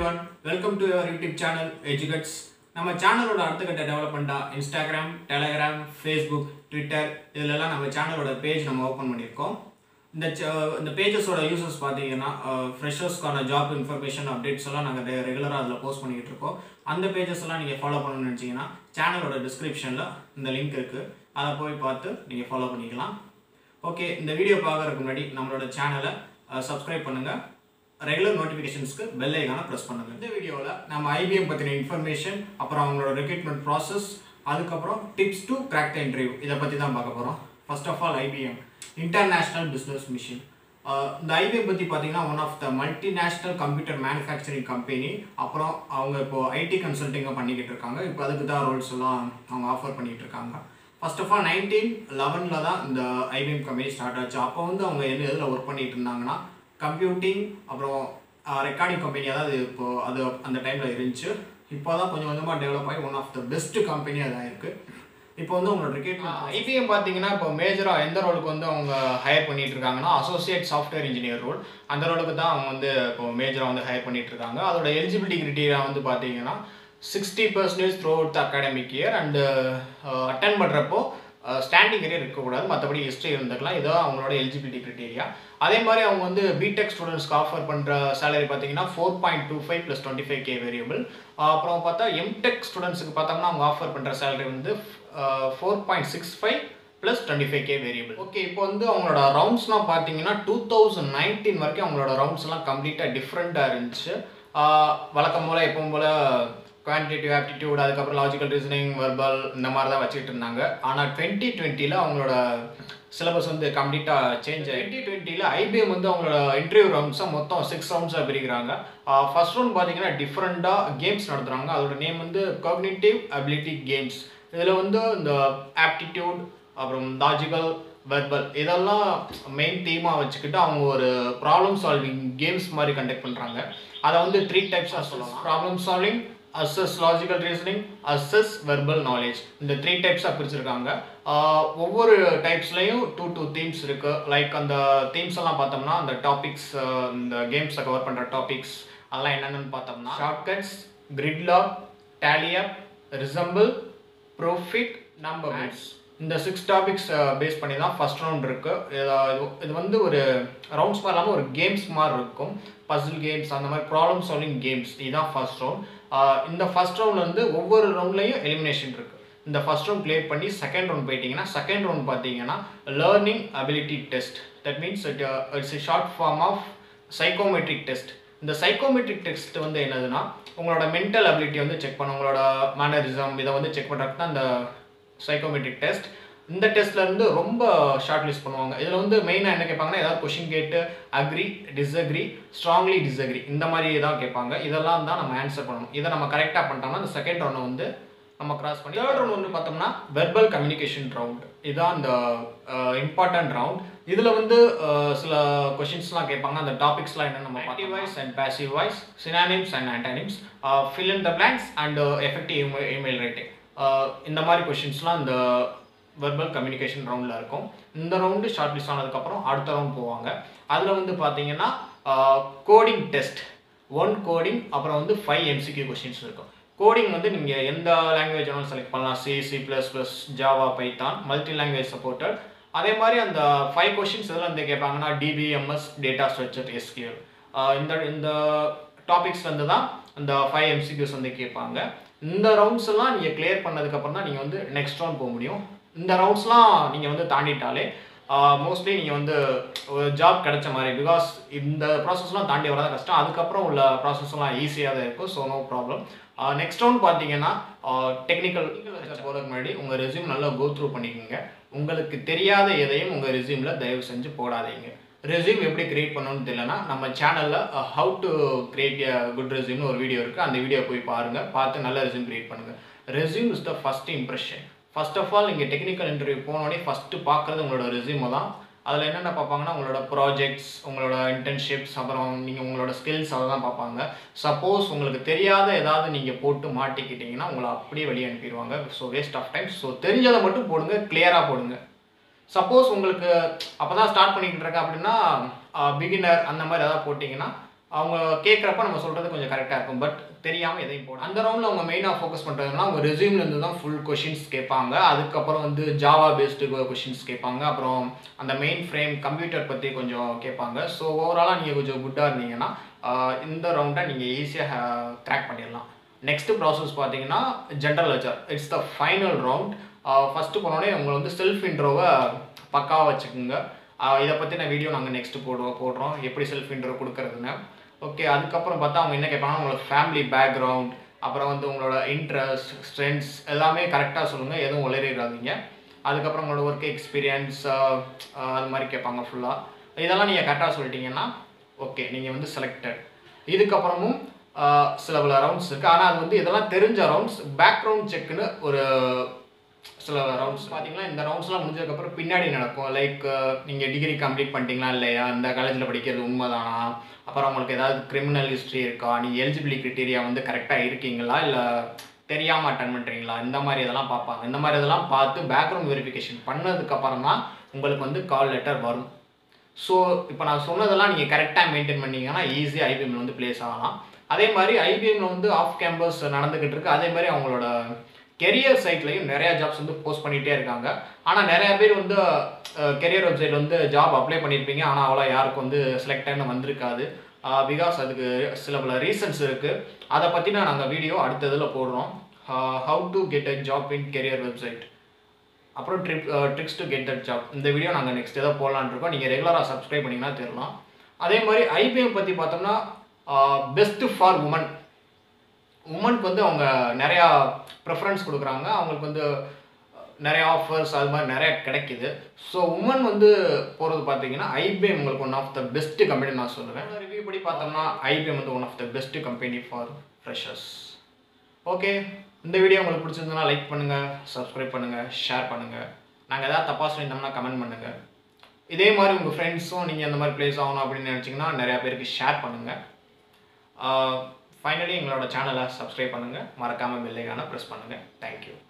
one welcome to your YouTube channel எஜுகட்ஸ் நம்ம சேனலோட அடுத்த கட்ட டெவலப்மெண்ட்டாக இன்ஸ்டாகிராம் டெலகிராம் ஃபேஸ்புக் ட்விட்டர் இதிலெல்லாம் நம்ம சேனலோட பேஜ் நம்ம ஓப்பன் பண்ணியிருக்கோம் இந்த ச- இந்த பேஜஸோட யூசர்ஸ் பார்த்தீங்கன்னா ஃப்ரெஷர்ஸ்க்கான ஜாப் இன்ஃபர்மேஷன் அப்டேட்ஸ் எல்லாம் நாங்கள் ரெகுலராக அதில் போஸ்ட் பண்ணிக்கிட்டு இருக்கோம் அந்த பேஜஸ் எல்லாம் நீங்கள் ஃபாலோ பண்ணணும்னு நினச்சிங்கன்னா சேனலோட டிஸ்கிரிப்ஷனில் இந்த லிங்க் இருக்குது அதை போய் பார்த்து நீங்கள் ஃபாலோ பண்ணிக்கலாம் ஓகே இந்த வீடியோ பார்க்கறதுக்கு முன்னாடி நம்மளோட சேனலை சப்ஸ்கிரைப் பண்ணுங்கள் ரெகுலர் நோட்டிஃபிகேஷன்ஸ்க்கு பெல் ஐக்கான ப்ரெஸ் பண்ணுங்கள் இந்த வீடியோவில் நம்ம ஐபிஎம் பற்றின இன்ஃபர்மேஷன் அப்புறம் அவங்களோட ரெக்ரூட்மெண்ட் ப்ராசஸ் அதுக்கப்புறம் tips to crack the interview இதை பற்றி தான் பார்க்க போகிறோம் first of all IBM international business machine இந்த ஐபிஎம் பற்றி பார்த்தீங்கன்னா one of the multinational computer manufacturing company அப்புறம் அவங்க இப்போ ஐடி கன்சல்ட்டிங்காக பண்ணிக்கிட்டு இருக்காங்க இப்போ அதுக்கு தான் ரோல்ஸ் எல்லாம் அவங்க ஆஃபர் பண்ணிக்கிட்டு இருக்காங்க ஃபர்ஸ்ட் ஆஃப் ஆல் நைன்டீன் லெவனில் தான் இந்த ஐபிஎம் கம்பெனி ஸ்டார்ட் ஆச்சு அப்போ வந்து அவங்க என்ன எதில் ஒர்க் பண்ணிட்டு இருந்தாங்கன்னா கம்ப்யூட்டிங் அப்புறம் ரெக்கார்டிங் கம்பெனி அதாவது இப்போ அது அந்த டைமில் இருந்துச்சு இப்போ தான் கொஞ்சம் கொஞ்சமாக டெவலப் ஆகி one of the best company அதாக இருக்குது இப்போ வந்து உங்களோட ரெக்ரூட்மெண்ட் ஐபிஎம் பார்த்தீங்கன்னா இப்போ மேஜராக எந்த ரோலுக்கு வந்து அவங்க ஹையர் பண்ணிட்டு இருக்காங்கன்னா அசோசியேட் சாஃப்ட்வேர் இன்ஜினியர் ரோல் அந்த ரோலுக்கு தான் அவங்க வந்து இப்போ மேஜராக வந்து ஹையர் பண்ணிட்டு இருக்காங்க அதோட எலிஜிபிலிட்டி கிரிட்டீரியா வந்து பார்த்தீங்கன்னா sixty percentage throughout the academic year and attend பண்ணுறப்போ ஸ்டாண்டிங் கரியர் இருக்கக்கூடாது மற்றபடி ஹிஸ்ட்ரி இருந்துக்கலாம் இதுதான் அவங்களோட எலிஜிபிலிட்டி கிரிட்டீரியா அதே மாதிரி அவங்க வந்து பிடெக் ஸ்டூடெண்ட்ஸ்க்கு ஆஃபர் பண்ணுற சேலரி பார்த்தீங்கன்னா four point two five plus twenty five K variable அப்புறம் பார்த்தா எம்டெக் ஸ்டூடெண்ட்ஸுக்கு பார்த்தோம்னா அவங்க ஆஃபர் பண்ணுற சேலரி வந்து four point six five plus twenty five K variable okay இப்போ வந்து அவங்களோட ரவுண்ட்ஸ்லாம் பார்த்தீங்கன்னா டூ தௌசண்ட் நைன்டீன் வரைக்கும் அவங்களோட ரவுண்ட்ஸ்லாம் கம்ப்ளீட்டாக டிஃப்ரெண்ட்டாக இருந்துச்சு ஆஹ் வழக்கம் போல் எப்பவும் போல் குவான்டிட்டிவ் ஆப்டிடியூட் அதுக்கப்புறம் லாஜிக்கல் ரீசனிங் வெர்பல் இந்த மாதிரி தான் வச்சுட்டு இருந்தாங்க ஆனால் டுவெண்ட்டி டுவெண்ட்டியில் அவங்களோட சிலபஸ் வந்து கம்ப்ளீட்டாக சேஞ்ச் ஆகி டுவெண்ட்டி டுவெண்ட்டியில் ஐபிஎம் வந்து அவங்களோட இன்டர்வியூ ரவுண்ட்ஸை மொத்தம் சிக்ஸ் ரவுண்ட்ஸாக பிரிக்கிறாங்க ஃபர்ஸ்ட் ரவுண்ட் பார்த்தீங்கன்னா டிஃப்ரெண்ட்டாக கேம்ஸ் நடத்துகிறாங்க அதோட நேம் வந்து காக்னிட்டிவ் அபிலிட்டி கேம்ஸ் இதில் வந்து இந்த ஆப்டிடியூட் அப்புறம் லாஜிக்கல் வெர்பல் இதெல்லாம் மெயின் தீமாக வச்சுக்கிட்டு அவங்க ஒரு ப்ராப்ளம் சால்விங் கேம்ஸ் மாதிரி கண்டக்ட் பண்ணுறாங்க அதை வந்து த்ரீ டைப்ஸாக சொல்லலாம் problem solving assess logical reasoning assess verbal knowledge இந்த த்ரீ டைப்ஸாக பிரிச்சிருக்காங்க ஆஹ் ஒவ்வொரு டைப்ஸ்லையும் டூ டூ தீம்ஸ் இருக்குது லைக் அந்த தீம்ஸ் எல்லாம் பார்த்தோம்னா அந்த டாபிக்ஸ் இந்த கேம்ஸை கவர் பண்ணுற டாபிக்ஸ் அதெல்லாம் என்னென்னு பார்த்தோம்னா ஷார்ட்கட்ஸ் கிரிட்லாக் டேலியப் ரிசம்பிள் ப்ரோஃபிட் நம்பர்ஸ் இந்த சிக்ஸ் டாபிக்ஸ் பேஸ் பண்ணி தான் ஃபர்ஸ்ட் ரவுண்ட் இருக்கு இது- இது வந்து ஒரு ரவுண்ட்ஸ் மாதிரி இல்லாமல் ஒரு கேம்ஸ் மாதிரி இருக்கும் பசில் கேம்ஸ் அந்த மாதிரி ப்ராப்ளம் சால்விங் கேம்ஸ் இதுதான் ஃபர்ஸ்ட் ரவுண்ட் இந்த ஃபர்ஸ்ட் ரவுண்ட் வந்து ஒவ்வொரு ரவுண்ட்லையும் எலிமினேஷன் இருக்கு இந்த ஃபர்ஸ்ட் ரவுண்ட் ப்ளே பண்ணி செகண்ட் ரவுண்ட் போயிட்டீங்கன்னா செகண்ட் ரவுண்ட் பார்த்தீங்கன்னா learning ability test that means it it's short form of psychometric test இந்த சைக்கோமெட்ரிக் டெஸ்ட் வந்து என்னதுன்னா உங்களோட மென்டல் அபிலிட்டி வந்து செக் பண்ண உங்களோட மேனரிசம் இதை வந்து செக் பண்ணுறதுக்கு தான் இந்த சைக்கோமெட்ரிக் டெஸ்ட் இந்த டெஸ்ட்ல இருந்து ரொம்ப ஷார்ட் லிஸ்ட் பண்ணுவாங்க இதில் வந்து மெயினாக என்ன கேட்பாங்கன்னா ஏதாவது கொஷின் கேட்டு அக்ரி டிஸ்அக்ரி ஸ்ட்ராங்லி டிஸ்அக்ரி இந்த மாதிரி தான் கேட்பாங்க இதெல்லாம் தான் நம்ம ஆன்சர் பண்ணணும் இதை நம்ம கரெக்டாக பண்ணிட்டோம்னா இந்த செகண்ட் ரவுண்ட் வந்து நம்ம கிராஸ் பண்ணி தேர்ட் ரவுண்ட் வந்து பார்த்தோம்னா வெர்பல் கம்யூனிகேஷன் ரவுண்ட் இதுதான் இந்த இம்பார்ட்டன்ட் ரவுண்ட் இதில் வந்து அஹ், சில கொஷின்ஸ்லாம் கேட்பாங்க அந்த டாபிக்ஸ்லாம் என்ன நம்ம active voice and passive voice synonyms and antonyms fill in the blanks and effective email writing இந்த மாதிரி கொஷின்ஸ்லாம் இந்த வெர்பல் கம்யூனிகேஷன் ரவுண்டில் இருக்கும் இந்த ரவுண்டு ஷார்ட் லிஸ்ட் ஆனதுக்கப்புறம் அடுத்த ரவுண்ட் போவாங்க அதில் வந்து பார்த்தீங்கன்னா கோடிங் டெஸ்ட் ஒன் கோடிங் அப்புறம் வந்து ஃபைவ் எம்சிக்யூ கொஷின்ஸ் இருக்கும் கோடிங் வந்து நீங்கள் எந்த லாங்குவேஜ் வேணாலும் செலக்ட் பண்ணலாம் C C plus plus Java Python multi language supported அதே மாதிரி அந்த ஃபைவ் கொஷின்ஸ் எதில் வந்து கேட்பாங்கன்னா டிபிஎம்எஸ் டேட்டா ஸ்ட்ரக்சர் எஸ்கியூஎல் இந்த இந்த டாபிக்ஸ் வந்து தான் இந்த ஃபைவ் எம்சிக்யூஸ் வந்து கேட்பாங்க இந்த ரவுண்ட்ஸ் எல்லாம் நீங்கள் கிளியர் பண்ணதுக்கப்புறம் தான் நீங்கள் வந்து நெக்ஸ்ட் ரவுண்ட் போக முடியும் இந்த ரவுண்ட்ஸ்லாம் நீங்கள் வந்து தாண்டிட்டாலே மோஸ்ட்லி நீங்கள் வந்து ஒரு ஜாப் கிடைச்ச மாதிரி பிகாஸ் இந்த ப்ராசஸ்லாம் தாண்டி வரதான் கஷ்டம் அதுக்கப்புறம் உள்ள ப்ராசஸ்லாம் ஈஸியாக தான் இருக்கும் so no problem next round பார்த்தீங்கன்னா டெக்னிக்கல் போகிறதுக்கு முன்னாடி உங்கள் ரெஸ்யூம் நல்லா கோ த்ரூ பண்ணிக்கோங்க உங்களுக்கு தெரியாத எதையும் உங்கள் ரெஸ்யூமில் தயவு செஞ்சு போடாதீங்க ரெஸ்யூம் எப்படி கிரியேட் பண்ணணும்னு தெரியலனா நம்ம சேனலில் how to create a good ரெஸ்யூம்னு ஒரு வீடியோ இருக்குது அந்த வீடியோ போய் பாருங்கள் பார்த்து நல்ல ரெஸ்யூம் கிரியேட் பண்ணுங்கள் resume is the first impression first of all இங்கே டெக்னிக்கல் இன்டர்வியூ போனோடனே ஃபஸ்ட்டு பார்க்குறது உங்களோட ரெஸ்யூமை தான் அதில் என்னென்ன பார்ப்பாங்கன்னா உங்களோட ப்ராஜெக்ட்ஸ் உங்களோட இன்டர்ன்ஷிப்ஸ் அப்புறம் நீங்கள் உங்களோட ஸ்கில்ஸ் அதை தான் பார்ப்பாங்க சப்போஸ் உங்களுக்கு தெரியாத ஏதாவது நீங்கள் போட்டு மாட்டிக்கிட்டீங்கன்னா உங்களை அப்படியே வெளியே அனுப்பிடுவாங்க so waste of time so தெரிஞ்சதை மட்டும் போடுங்க கிளியராக போடுங்க சப்போஸ் உங்களுக்கு அப்போ தான் ஸ்டார்ட் பண்ணிக்கிட்டு இருக்கேன் அப்படின்னா பிகினர் அந்த மாதிரி ஏதாவது போட்டிங்கன்னா அவங்க கேட்குறப்ப நம்ம சொல்கிறது கொஞ்சம் கரெக்டாக இருக்கும் பட் தெரியாமல் எதையும் போட அந்த ரவுண்டில் அவங்க மெயினாக ஃபோக்கஸ் பண்ணுறதுனா அவங்க ரெசியூம்லேருந்து தான் ஃபுல் கொஷின்ஸ் கேட்பாங்க அதுக்கப்புறம் வந்து ஜாவா பேஸ்டு கொஷின்ஸ் கேட்பாங்க அப்புறம் அந்த மெயின் ஃப்ரேம் கம்ப்யூட்டர் பற்றி கொஞ்சம் கேட்பாங்க ஸோ ஓவராலாக நீங்கள் கொஞ்சம் குட்டாக இருந்தீங்கன்னா ஆஹ் இந்த ரவுண்டை நீங்கள் ஈஸியாக கிராக் பண்ணிடலாம் நெக்ஸ்ட் ப்ராசஸ் பார்த்தீங்கன்னா general lecture it's the final round first போனோடனே உங்களை வந்து செல்ஃப் இன்ட்ரோவை பக்காவாக வச்சுக்கோங்க ஆஹ் இதை பற்றின வீடியோ நாங்கள் நெக்ஸ்ட்டு போடுவோம் போடுறோம் எப்படி செல்ஃப் இன்ட்ரோ கொடுக்கறதுன்னு ஓகே அதுக்கப்புறம் பார்த்தா அவங்க என்ன கேட்பாங்கன்னா உங்களோட ஃபேமிலி பேக்ரவுண்ட் அப்புறம் வந்து உங்களோட இன்ட்ரெஸ்ட் ஸ்ட்ரென்த்ஸ் எல்லாமே கரெக்டாக சொல்லுங்கள் எதுவும் உளறிடாதீங்க அதுக்கப்புறம் உங்களோட ஒர்க் எக்ஸ்பீரியன்ஸ் அது மாதிரி கேட்பாங்க ஃபுல்லாக இதெல்லாம் நீங்கள் கரெக்டாக சொல்லிட்டீங்கன்னா ஓகே நீங்கள் வந்து செலக்டட் இதுக்கப்புறமும் ஆஹ் சில பல ரவுண்ட்ஸ் இருக்குது ஆனால் அது வந்து இதெல்லாம் தெரிஞ்ச ரவுண்ட்ஸ் பேக்ரவுண்ட் செக்குன்னு ஒரு சில ரவுண்ட்ஸ் பார்த்தீங்கன்னா இந்த ரவுண்ட்ஸ்லாம் முடிஞ்சதுக்கப்புறம் பின்னாடி நடக்கும் லைக் நீங்கள் டிகிரி கம்ப்ளீட் பண்ணிட்டீங்களா இல்லையா இந்த காலேஜில் படிக்கிறது உண்மைதானா அப்புறம் உங்களுக்கு ஏதாவது கிரிமினல் ஹிஸ்ட்ரி இருக்கா நீங்கள் எலிஜிபிலிட்டி கிரிட்டீரியா வந்து கரெக்டாக இருக்கீங்களா இல்லை தெரியாமல் அட்டன் பண்ணுறீங்களா இந்த மாதிரி இதெல்லாம் பார்ப்பாங்க இந்த மாதிரி இதெல்லாம் பார்த்து பேக்ரவுண்ட் வெரிஃபிகேஷன் பண்ணதுக்கப்புறம் தான் உங்களுக்கு வந்து கால் லெட்டர் வரும் ஸோ இப்போ நான் சொன்னதெல்லாம் நீங்கள் கரெக்டாக மெயின்டைன் பண்ணீங்கன்னா ஈஸியாக ஐபிஎம்ல வந்து ப்ளேஸ் ஆகலாம் அதே மாதிரி ஐபிஎம்ல வந்து ஆஃப் கேம்பஸ் நடந்துக்கிட்டு இருக்கு அதே மாதிரி அவங்களோட கெரியர் சைட்லையும் நிறைய ஜாப்ஸ் வந்து போஸ்ட் பண்ணிகிட்டே இருக்காங்க ஆனால் நிறைய பேர் வந்து கெரியர் வெப்சைட் வந்து ஜாப் அப்ளை பண்ணியிருப்பீங்க ஆனால் அவ்வளோ யாருக்கும் வந்து செலக்ட் ஆன வந்திருக்காது பிகாஸ் அதுக்கு சில பல ரீசன்ஸ் இருக்குது அதை பற்றின நாங்கள் வீடியோ அடுத்த இதில் போடுறோம் how to get a job in career website அப்புறம் ட்ரிப் tricks to get that job இந்த வீடியோ நாங்கள் நெக்ஸ்ட் ஏதோ போடலான்னு இருக்கோம் நீங்கள் ரெகுலராக சப்ஸ்கிரைப் பண்ணிங்கன்னா தெரியலாம் அதே மாதிரி ஐபிஎம் பற்றி பார்த்தோம்னா பெஸ்ட்டு ஃபார் உமன் உமனுக்கு வந்து அவங்க நிறையா ப்ரிஃபரன்ஸ் கொடுக்குறாங்க அவங்களுக்கு வந்து நிறைய ஆஃபர்ஸ் அது மாதிரி நிறைய கிடைக்குது ஸோ உமன் வந்து போகிறது பார்த்தீங்கன்னா ஐபிஎம் உங்களுக்கு one of the best company நான் சொல்லுவேன் ரிவ்யூ படி பார்த்தோம்னா ஐபிஎம் வந்து one of the best company for freshers okay இந்த வீடியோ உங்களுக்கு பிடிச்சிருந்ததுன்னா லைக் பண்ணுங்கள் சப்ஸ்கிரைப் பண்ணுங்கள் ஷேர் பண்ணுங்கள் நாங்கள் எதாவது தப்பாக சொல்லியிருந்தோம்னா கமெண்ட் பண்ணுங்கள் இதே மாதிரி உங்கள் ஃப்ரெண்ட்ஸும் நீங்கள் அந்த மாதிரி ப்ளேஸ் ஆகணும் அப்படின்னு நினச்சிங்கன்னா நிறையா பேருக்கு ஷேர் பண்ணுங்கள் ஃபைனலி எங்களோட சேனலை சப்ஸ்கிரைப் பண்ணுங்கள் மறக்காமல் பெல்லைக்கான ப்ரெஸ் பண்ணுங்கள் தேங்க்யூ